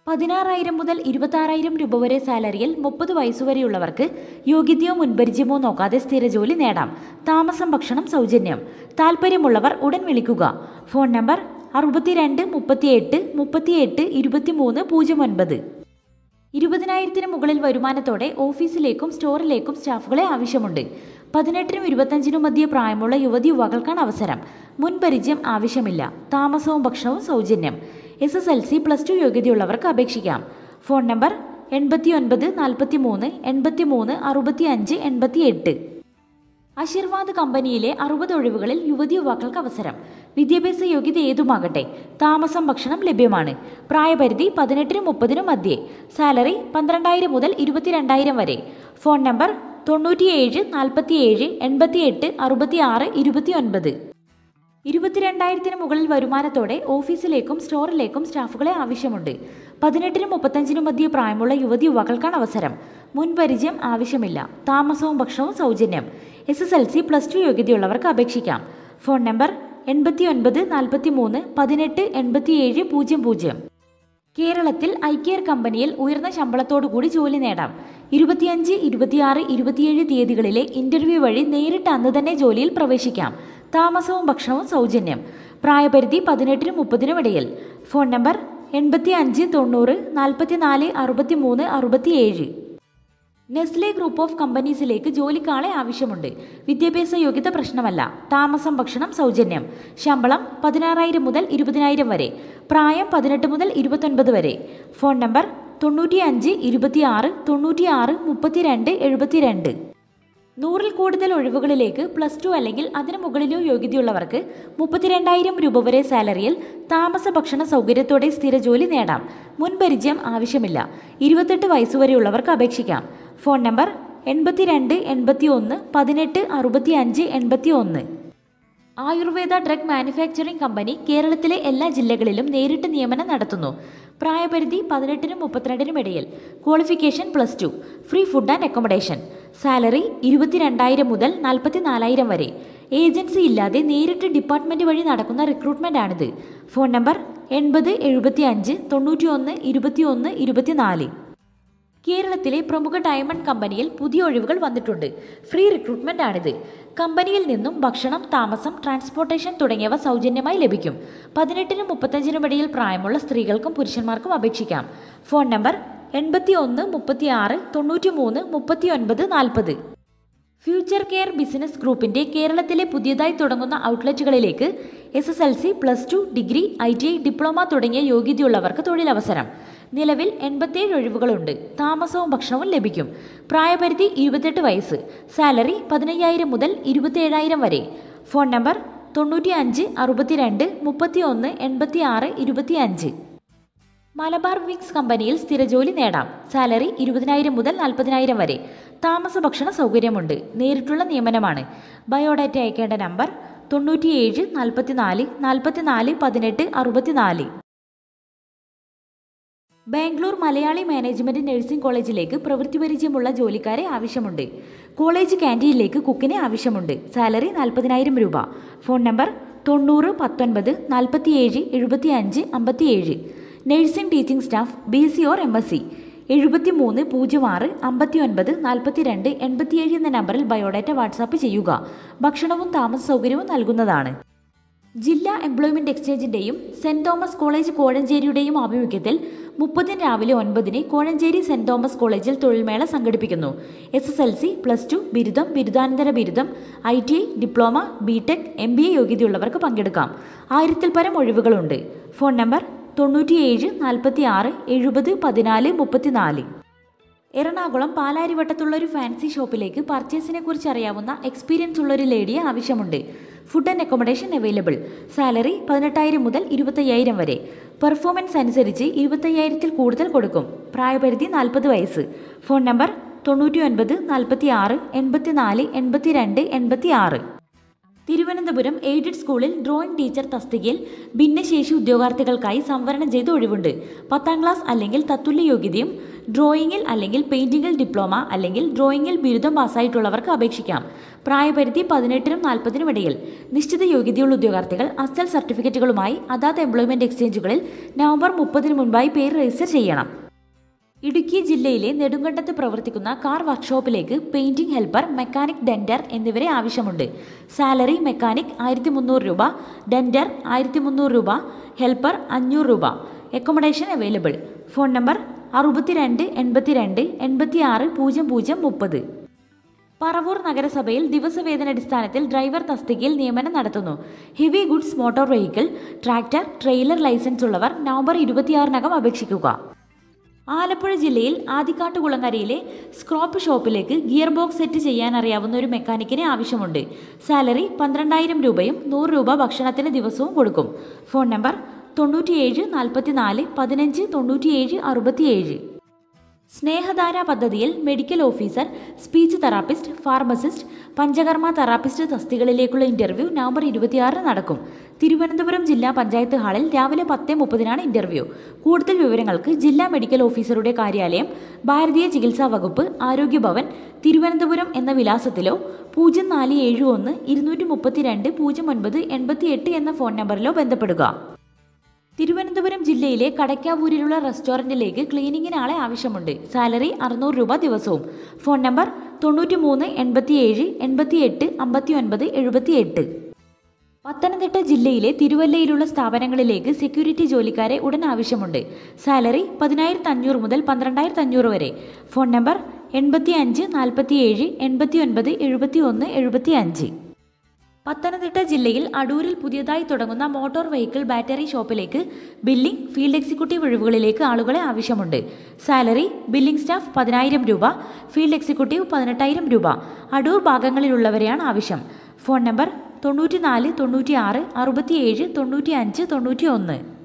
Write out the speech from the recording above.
പതിനാറായിരം മുതൽ ഇരുപത്താറായിരം രൂപ വരെ സാലറിയിൽ മുപ്പത് വയസ്സുവരെയുള്ളവർക്ക് യോഗ്യതയോ മുൻപരിചയമോ നോക്കാതെ സ്ഥിര ജോലി നേടാം താമസം ഭക്ഷണം സൗജന്യം താല്പര്യമുള്ളവർ ഉടൻ വിളിക്കുക ഫോൺ നമ്പർ അറുപത്തിരണ്ട് മുപ്പത്തിയെട്ട് മുപ്പത്തിയെട്ട് ഇരുപത്തിമൂന്ന് പൂജ്യം ഒൻപത് ഇരുപതിനായിരത്തിന് മുകളിൽ വരുമാനത്തോടെ ഓഫീസിലേക്കും സ്റ്റോറിലേക്കും സ്റ്റാഫുകളെ ആവശ്യമുണ്ട് പതിനെട്ടിനും ഇരുപത്തഞ്ചിനും മധ്യ പ്രായമുള്ള യുവതി യുവാക്കൾക്കാണ് അവസരം മുൻപരിചയം ആവശ്യമില്ല താമസവും ഭക്ഷണവും സൗജന്യം S S L C plus two യോഗ്യതയുള്ളവർക്ക് അപേക്ഷിക്കാം ഫോൺ നമ്പർ എൺപത്തി ഒൻപത് നാൽപ്പത്തി മൂന്ന് എൺപത്തി മൂന്ന് അറുപത്തി അഞ്ച് എൺപത്തി എട്ട് ആശീർവാദ് കമ്പനിയിലെ അറുപത് ഒഴിവുകളിൽ യുവതി യുവാക്കൾക്ക് അവസരം വിദ്യാഭ്യാസ യോഗ്യത ഏതുമാകട്ടെ താമസം ഭക്ഷണം ലഭ്യമാണ് പ്രായപരിധി പതിനെട്ടിനും മുപ്പതിനും മധ്യേ സാലറി പന്ത്രണ്ടായിരം മുതൽ ഇരുപത്തിരണ്ടായിരം വരെ ഫോൺ നമ്പർ തൊണ്ണൂറ്റിയേഴ് നാൽപ്പത്തിയേഴ് എൺപത്തിയെട്ട് അറുപത്തിയാറ് ഇരുപത്തിയൊൻപത് ഇരുപത്തിരണ്ടായിരത്തിന് മുകളിൽ വരുമാനത്തോടെ ഓഫീസിലേക്കും സ്റ്റോറിലേക്കും സ്റ്റാഫുകളെ ആവശ്യമുണ്ട് പതിനെട്ടിനും മുപ്പത്തഞ്ചിനും മധ്യ പ്രായമുള്ള യുവതി യുവാക്കൾക്കാണ് അവസരം മുൻപരിചയം ആവശ്യമില്ല താമസവും ഭക്ഷണവും സൗജന്യം S S L C plus two യോഗ്യതയുള്ളവർക്ക് അപേക്ഷിക്കാം ഫോൺ നമ്പർ എൺപത്തി ഒൻപത് നാൽപ്പത്തി മൂന്ന് പതിനെട്ട് എൺപത്തിയേഴ് പൂജ്യം പൂജ്യം കേരളത്തിൽ ഐക്കെയർ കമ്പനിയിൽ ഉയർന്ന ശമ്പളത്തോടുകൂടി ജോലി നേടാം ഇരുപത്തിയഞ്ച് ഇരുപത്തിയാറ് ഇരുപത്തിയേഴ് തീയതികളിലെ ഇന്റർവ്യൂ വഴി നേരിട്ട് അന്ന് തന്നെ ജോലിയിൽ പ്രവേശിക്കാം താമസവും ഭക്ഷണവും സൗജന്യം പ്രായപരിധി പതിനെട്ടിനും മുപ്പതിനും ഇടയിൽ ഫോൺ നമ്പർ എൺപത്തി അഞ്ച് തൊണ്ണൂറ് നാൽപ്പത്തിനാല് അറുപത്തി മൂന്ന് അറുപത്തിയേഴ് നെസ്ലെ ഗ്രൂപ്പ് ഓഫ് കമ്പനീസിലേക്ക് ജോലിക്കാളെ ആവശ്യമുണ്ട് വിദ്യാഭ്യാസ യോഗ്യത പ്രശ്നമല്ല താമസം ഭക്ഷണം സൗജന്യം ശമ്പളം പതിനാറായിരം മുതൽ ഇരുപതിനായിരം വരെ പ്രായം പതിനെട്ട് മുതൽ ഇരുപത്തൊൻപത് വരെ ഫോൺ നമ്പർ തൊണ്ണൂറ്റി അഞ്ച് ഇരുപത്തിയാറ് തൊണ്ണൂറ്റിയാറ് മുപ്പത്തിരണ്ട് എഴുപത്തിരണ്ട് നൂറിൽ കൂടുതൽ ഒഴിവുകളിലേക്ക് പ്ലസ് ടു അല്ലെങ്കിൽ അതിനു മുകളിലോ യോഗ്യതയുള്ളവർക്ക് മുപ്പത്തിരണ്ടായിരം രൂപ വരെ സാലറിയിൽ താമസ ഭക്ഷണ സൗകര്യത്തോടെ സ്ഥിര ജോലി നേടാം മുൻപരിചയം ആവശ്യമില്ല ഇരുപത്തെട്ട് വയസ്സുവരെയുള്ളവർക്ക് അപേക്ഷിക്കാം ഫോൺ നമ്പർ എൺപത്തിരണ്ട് എൺപത്തി ഒന്ന് പതിനെട്ട് അറുപത്തി അഞ്ച് എൺപത്തി ഒന്ന് ആയുർവേദ ഡ്രഗ് മാനുഫാക്ചറിംഗ് കമ്പനി കേരളത്തിലെ എല്ലാ ജില്ലകളിലും നേരിട്ട് നിയമനം നടത്തുന്നു പ്രായപരിധി പതിനെട്ടിനും മുപ്പത്തിരണ്ടിനും ഇടയിൽ qualification plus two free food and accommodation salary ഇരുപത്തിരണ്ടായിരം മുതൽ നാൽപ്പത്തിനാലായിരം വരെ ഏജൻസി ഇല്ലാതെ നേരിട്ട് ഡിപ്പാർട്ട്മെന്റ് വഴി നടക്കുന്ന റിക്രൂട്ട്മെന്റ് ആണിത് ഫോൺ നമ്പർ എൺപത് എഴുപത്തി അഞ്ച് തൊണ്ണൂറ്റി ഒന്ന് ഇരുപത്തിയൊന്ന് ഇരുപത്തിനാല് കേരളത്തിലെ പ്രമുഖ ഡയമണ്ട് കമ്പനിയിൽ പുതിയ ഒഴിവുകൾ വന്നിട്ടുണ്ട് ഫ്രീ റിക്രൂട്ട്മെന്റ് ആണിത് കമ്പനിയിൽ നിന്നും ഭക്ഷണം താമസം ട്രാൻസ്പോർട്ടേഷൻ തുടങ്ങിയവ സൗജന്യമായി ലഭിക്കും പതിനെട്ടിനും മുപ്പത്തഞ്ചിനും ഇടയിൽ പ്രായമുള്ള സ്ത്രീകൾക്കും പുരുഷന്മാർക്കും അപേക്ഷിക്കാം ഫോൺ നമ്പർ എൺപത്തി ഒന്ന് മുപ്പത്തി ആറ് തൊണ്ണൂറ്റി മൂന്ന് മുപ്പത്തി ഒൻപത് നാൽപ്പത് ഫ്യൂച്ചർ കെയർ ബിസിനസ് ഗ്രൂപ്പിന്റെ കേരളത്തിലെ പുതിയതായി തുടങ്ങുന്ന ഔട്ട്ലെറ്റുകളിലേക്ക് S S L C plus two degree I T I diploma തുടങ്ങിയ യോഗ്യതയുള്ളവർക്ക് തൊഴിലവസരം നിലവിൽ എൺപത്തേഴ് ഒഴിവുകളുണ്ട് താമസവും ഭക്ഷണവും ലഭിക്കും പ്രായപരിധി ഇരുപത്തെട്ട് വയസ്സ് സാലറി പതിനയ്യായിരം മുതൽ ഇരുപത്തിയേഴായിരം വരെ ഫോൺ നമ്പർ തൊണ്ണൂറ്റി അഞ്ച് അറുപത്തിരണ്ട് മുപ്പത്തി ഒന്ന് എൺപത്തി ആറ് ഇരുപത്തി അഞ്ച് മലബാർ വിക്സ് കമ്പനിയിൽ സ്ഥിരജോലി നേടാം സാലറി ഇരുപതിനായിരം മുതൽ നാൽപ്പതിനായിരം വരെ താമസ ഭക്ഷണ സൗകര്യമുണ്ട് നേരിട്ടുള്ള നിയമനമാണ് ബയോഡാറ്റ അയക്കേണ്ട നമ്പർ തൊണ്ണൂറ്റിയേഴ് നാൽപ്പത്തിനാല് നാൽപ്പത്തിനാല് പതിനെട്ട് അറുപത്തിനാല് ബാംഗ്ലൂർ മലയാളി മാനേജ്മെന്റ് നഴ്സിംഗ് കോളേജിലേക്ക് പ്രവൃത്തി പരിചയമുള്ള ജോലിക്കാരെ ആവശ്യമുണ്ട് കോളേജ് ക്യാൻറ്റീനിലേക്ക് കുക്കിനെ ആവശ്യമുണ്ട് സാലറി നാൽപ്പതിനായിരം രൂപ ഫോൺ നമ്പർ തൊണ്ണൂറ് പത്തൊൻപത് നാൽപ്പത്തിയേഴ് എഴുപത്തിയഞ്ച് അമ്പത്തിയേഴ് nursing teaching staff B C or M S C എഴുപത്തി മൂന്ന് പൂജ്യം ആറ് അമ്പത്തി ഒൻപത് നാൽപ്പത്തിരണ്ട് എൺപത്തിയേഴ് എന്ന നമ്പറിൽ ബയോഡാറ്റ വാട്സാപ്പ് ചെയ്യുക ഭക്ഷണവും താമസ സൗകര്യവും നൽകുന്നതാണ് ജില്ലാ എംപ്ലോയ്മെന്റ് എക്സ്ചേഞ്ചിന്റെയും സെന്റ് തോമസ് കോളേജ് കോഴഞ്ചേരിയുടെയും ആഭിമുഖ്യത്തിൽ മുപ്പതിന് രാവിലെ ഒൻപതിന് കോഴഞ്ചേരി സെന്റ് തോമസ് കോളേജിൽ തൊഴിൽമേള സംഘടിപ്പിക്കുന്നു S S L C plus two ബിരുദം ബിരുദാനന്തര ബിരുദം I T I diploma B tech M B A യോഗ്യതയുള്ളവർക്ക് പങ്കെടുക്കാം ആയിരത്തിൽ പരം ഒഴിവുകളുണ്ട് ഫോൺ നമ്പർ തൊണ്ണൂറ്റിയേഴ് നാൽപ്പത്തി ആറ് എഴുപത് പതിനാല് മുപ്പത്തിനാല് എറണാകുളം പാലാരിവട്ടത്തുള്ള ഒരു ഫാൻസി ഷോപ്പിലേക്ക് പർച്ചേസിനെ കുറിച്ച് അറിയാവുന്ന എക്സ്പീരിയൻസ് ഉള്ള ഒരു ലേഡിയെ ആവശ്യമുണ്ട് food and accommodation available salary പതിനെട്ടായിരം മുതൽ ഇരുപത്തയ്യായിരം വരെ പെർഫോമൻസ് അനുസരിച്ച് ഇരുപത്തയ്യായിരത്തിൽ കൂടുതൽ കൊടുക്കും പ്രായപരിധി നാൽപ്പത് വയസ്സ് ഫോൺ നമ്പർ തൊണ്ണൂറ്റി ഒൻപത് നാൽപ്പത്തി ആറ് എൺപത്തിനാല് എൺപത്തിരണ്ട് എൺപത്തി ആറ് തിരുവനന്തപുരം എയ്ഡഡ് സ്കൂളിൽ ഡ്രോയിംഗ് ടീച്ചർ തസ്തികയിൽ ഭിന്നശേഷി ഉദ്യോഗാർത്ഥികൾക്കായി സംവരണം ചെയ്ത് ഒഴിവുണ്ട് പത്താം ക്ലാസ് അല്ലെങ്കിൽ തത്തുല്യ യോഗ്യതയും ഡ്രോയിങ്ങിൽ അല്ലെങ്കിൽ പെയിന്റിങ്ങിൽ ഡിപ്ലോമ അല്ലെങ്കിൽ ഡ്രോയിങ്ങിൽ ബിരുദം പാസ്സായിട്ടുള്ളവർക്ക് അപേക്ഷിക്കാം പ്രായപരിധി പതിനെട്ടിനും നാൽപ്പതിനും ഇടയിൽ നിശ്ചിത യോഗ്യതയുള്ള ഉദ്യോഗാർത്ഥികൾ അസൽ സർട്ടിഫിക്കറ്റുകളുമായി അതാത് എംപ്ലോയ്മെന്റ് എക്സ്ചേഞ്ചുകളിൽ നവംബർ മുപ്പതിന് മുൻപായി പേര് രജിസ്റ്റർ ചെയ്യണം ഇടുക്കി ജില്ലയിലെ നെടുങ്കണ്ടത്ത് പ്രവർത്തിക്കുന്ന കാർ വർക്ക്ഷോപ്പിലേക്ക് പെയിന്റിംഗ് ഹെൽപ്പർ മെക്കാനിക് ഡെൻഡർ എന്നിവരെ ആവശ്യമുണ്ട് സാലറി മെക്കാനിക് ആയിരത്തി മുന്നൂറ് രൂപ ഡെൻഡർ ആയിരത്തി മുന്നൂറ് രൂപ ഹെൽപ്പർ അഞ്ഞൂറ് രൂപ അക്കോമഡേഷൻ അവൈലബിൾ ഫോൺ നമ്പർ അറുപത്തിരണ്ട് എൺപത്തിരണ്ട് എൺപത്തി ആറ് പൂജ്യം പൂജ്യം മുപ്പത് പറവൂർ നഗരസഭയിൽ ദിവസവേതനടിസ്ഥാനത്തിൽ ഡ്രൈവർ തസ്തികയിൽ നിയമനം നടത്തുന്നു heavy goods motor vehicle tractor trailer license ഉള്ളവർ നവംബർ ഇരുപത്തിയാറിനകം അപേക്ഷിക്കുക ആലപ്പുഴ ജില്ലയിൽ ആദിക്കാട്ടുകുളങ്ങരയിലെ സ്ക്രോപ്പ് ഷോപ്പിലേക്ക് ഗിയർ ബോക്സ് സെറ്റ് ചെയ്യാൻ അറിയാവുന്ന ഒരു മെക്കാനിക്കിനെ ആവശ്യമുണ്ട് സാലറി പന്ത്രണ്ടായിരം രൂപയും നൂറ് രൂപ ഭക്ഷണത്തിന് ദിവസവും കൊടുക്കും ഫോൺ നമ്പർ തൊണ്ണൂറ്റിയേഴ് നാൽപ്പത്തിനാല് പതിനഞ്ച് തൊണ്ണൂറ്റിയേഴ് അറുപത്തിയേഴ് സ്നേഹധാര പദ്ധതിയിൽ medical officer speech therapist pharmacist panchakarma therapist തസ്തികളിലേക്കുള്ള ഇന്റർവ്യൂ നവംബർ ഇരുപത്തിയാറിന് നടക്കും തിരുവനന്തപുരം ജില്ലാ പഞ്ചായത്ത് ഹാളിൽ രാവിലെ പത്ത് മുപ്പതിനാണ് ഇന്റർവ്യൂ കൂടുതൽ വിവരങ്ങൾക്ക് ജില്ലാ മെഡിക്കൽ ഓഫീസറുടെ കാര്യാലയം ഭാരതീയ ചികിത്സാ വകുപ്പ് ആരോഗ്യഭവൻ തിരുവനന്തപുരം എന്ന വിലാസത്തിലോ പൂജ്യം നാല് ഏഴ് ഒന്ന് ഇരുന്നൂറ്റി മുപ്പത്തിരണ്ട് പൂജ്യം ഒൻപത് എൺപത്തി എട്ട് എന്ന ഫോൺ നമ്പറിലോ ബന്ധപ്പെടുക തിരുവനന്തപുരം ജില്ലയിലെ കടയ്ക്കാവൂരിലുള്ള റെസ്റ്റോറൻറ്റിലേക്ക് ക്ലീനിങ്ങിന് ആളെ ആവശ്യമുണ്ട് സാലറി അറുന്നൂറ് രൂപ ദിവസവും ഫോൺ നമ്പർ തൊണ്ണൂറ്റി മൂന്ന് എൺപത്തിയേഴ് എൺപത്തിയെട്ട് അമ്പത്തി ഒൻപത് എഴുപത്തിയെട്ട് പത്തനംതിട്ട ജില്ലയിലെ തിരുവല്ലയിലുള്ള സ്ഥാപനങ്ങളിലേക്ക് സെക്യൂരിറ്റി ജോലിക്കാരെ ഉടൻ ആവശ്യമുണ്ട് സാലറി പതിനായിരത്തി അഞ്ഞൂറ് മുതൽ പന്ത്രണ്ടായിരത്തി അഞ്ഞൂറ് വരെ ഫോൺ നമ്പർ എൺപത്തി അഞ്ച് നാൽപ്പത്തിയേഴ് എൺപത്തി ഒൻപത് എഴുപത്തി ഒന്ന് എഴുപത്തി അഞ്ച് പത്തനംതിട്ട ജില്ലയിൽ അടൂരിൽ പുതിയതായി തുടങ്ങുന്ന മോട്ടോർ വെഹിക്കിൾ ബാറ്ററി ഷോപ്പിലേക്ക് ബില്ലിംഗ് ഫീൽഡ് എക്സിക്യൂട്ടീവ് ഒഴിവുകളിലേക്ക് ആളുകളെ ആവശ്യമുണ്ട് സാലറി ബില്ലിംഗ് സ്റ്റാഫ് പതിനായിരം രൂപ ഫീൽഡ് എക്സിക്യൂട്ടീവ് പതിനെട്ടായിരം രൂപ അടൂർ ഭാഗങ്ങളിലുള്ളവരെയാണ് ആവശ്യം ഫോൺ നമ്പർ തൊണ്ണൂറ്റി നാല് തൊണ്ണൂറ്റി ആറ് അറുപത്തിയേഴ് തൊണ്ണൂറ്റി അഞ്ച് തൊണ്ണൂറ്റി ഒന്ന്